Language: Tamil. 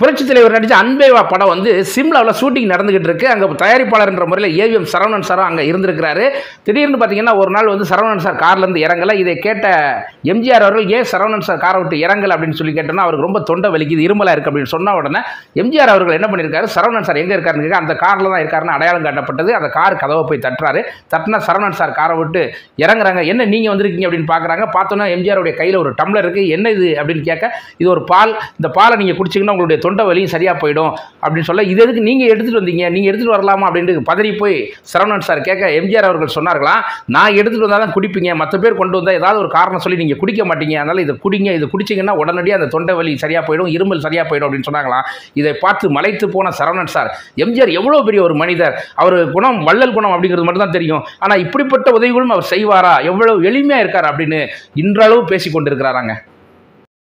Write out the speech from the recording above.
புரட்சி தலைவர் நடித்த அன்பேவா படம் வந்து சிம்லாவில் ஷூட்டிங் நடந்துகிட்டு இருக்கு அங்கே தயாரிப்பாளர்ன்ற முறையில் ஏவிஎம் சரவணன் சாரும் அங்கே இருந்திருக்கிறாரு திடீர்னு பார்த்தீங்கன்னா ஒரு நாள் வந்து சரவணன் சார் கார்லேருந்து இறங்கல இதை கேட்ட எம்ஜிஆர் அவர்கள் ஏன் சரவணன் சார் காரை விட்டு இறங்கல அப்படின்னு சொல்லி கேட்டோன்னா அவருக்கு ரொம்ப தொண்டை வலிக்குது இருமலா இருக்கு அப்படின்னு சொன்ன உடனே எம்ஜிஆர் அவர்கள் என்ன பண்ணியிருக்காரு சரவணன் சார் எங்கே இருக்காருன்னு கேட்க அந்த காரில் தான் இருக்காருன்னு அடையாளம் காட்டப்பட்டது அந்த கார் கதவை போய் தட்டுறாரு தட்டினா சரவணன் சார் காரை விட்டு இறங்குறாங்க என்ன நீங்கள் வந்திருக்கீங்க அப்படின்னு பார்க்குறாங்க பார்த்தோன்னா எம்ஜிஆருடைய கையில் ஒரு டம்ளர் இருக்குது என்ன இது அப்படின்னு கேட்க இது ஒரு பால் இந்த பாலை நீங்கள் குடிச்சிங்கன்னா உங்களுடைய தொண்டை வலியும் சரியாக போயிடும் அப்படின்னு சொல்ல இது எதுக்கு நீங்கள் எடுத்துகிட்டு வந்தீங்க நீங்கள் எடுத்துகிட்டு வரலாமா அப்படின்ட்டு பதறி போய் சரவணன் சார் கேட்க எம்ஜிஆர் அவர்கள் சொன்னார்களாம் நான் எடுத்துகிட்டு வந்தால் தான் குடிப்பீங்க மற்ற பேர் கொண்டு வந்தால் ஏதாவது ஒரு காரணம் சொல்லி நீங்கள் குடிக்க மாட்டீங்க அதனால் இதை குடிங்க இது குடிச்சிங்கன்னா உடனடியாக அந்த தொண்டை வலி சரியாக போயிடும் இருமல் சரியாக போயிடும் அப்படின்னு சொன்னாங்களாம் இதை பார்த்து மலைத்து போன சரவணன் சார் எம்ஜிஆர் எவ்வளோ பெரிய ஒரு மனிதர் அவர் குணம் வள்ளல் குணம் அப்படிங்கிறது மட்டும் தான் தெரியும் ஆனால் இப்படிப்பட்ட உதவிகளும் அவர் செய்வாரா எவ்வளோ எளிமையாக இருக்கார் அப்படின்னு இன்றளவு பேசி கொண்டிருக்கிறாராங்க